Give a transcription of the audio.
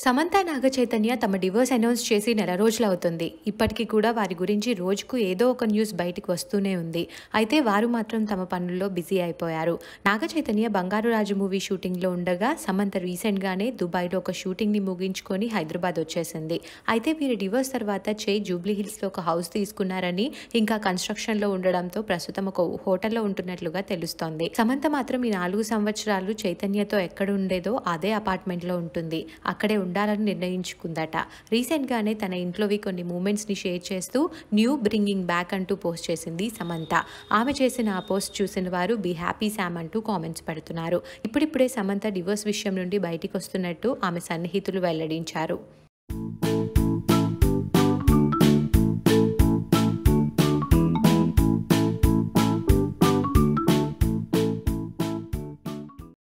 సమంత నాగ చైతన్య తమ divorce announce చేసి నెల రోజులు అవుతుంది ఇప్పటికీ కూడా వారి గురించి రోజుకు ఏదో ఒక న్యూస్ బయటికి వస్తూనే ఉంది అయితే వారు మాత్రం తమ పనుల్లో బిజీ అయిపోయారు నాగ చైతన్య బంగారు రాజు మూవీ షూటింగ్లో ఉండగా సమంత రీసెంట్గానే దుబాయ్లో ఒక షూటింగ్ని ముగించుకొని హైదరాబాద్ వచ్చేసింది అయితే వీరి డివోర్స్ తర్వాత చేయి జూబ్లీ హిల్స్లో ఒక హౌస్ తీసుకున్నారని ఇంకా కన్స్ట్రక్షన్లో ఉండడంతో ప్రస్తుతం ఒక హోటల్లో ఉంటున్నట్లుగా తెలుస్తోంది సమంత మాత్రం ఈ నాలుగు సంవత్సరాలు చైతన్యతో ఎక్కడ ఉండేదో అదే అపార్ట్మెంట్లో ఉంటుంది అక్కడే ఉండాలని నిర్ణయించుకుందట రీసెంట్గానే తన ఇంట్లోవి కొన్ని మూమెంట్స్ని షేర్ చేస్తూ న్యూ బ్రింగింగ్ బ్యాక్ అంటూ పోస్ట్ చేసింది సమంత ఆమె చేసిన ఆ పోస్ట్ చూసిన వారు బీ హ్యాపీ శామ్ అంటూ కామెంట్స్ పెడుతున్నారు ఇప్పుడిప్పుడే సమంత డివోర్స్ విషయం నుండి బయటికి వస్తున్నట్టు ఆమె సన్నిహితులు వెల్లడించారు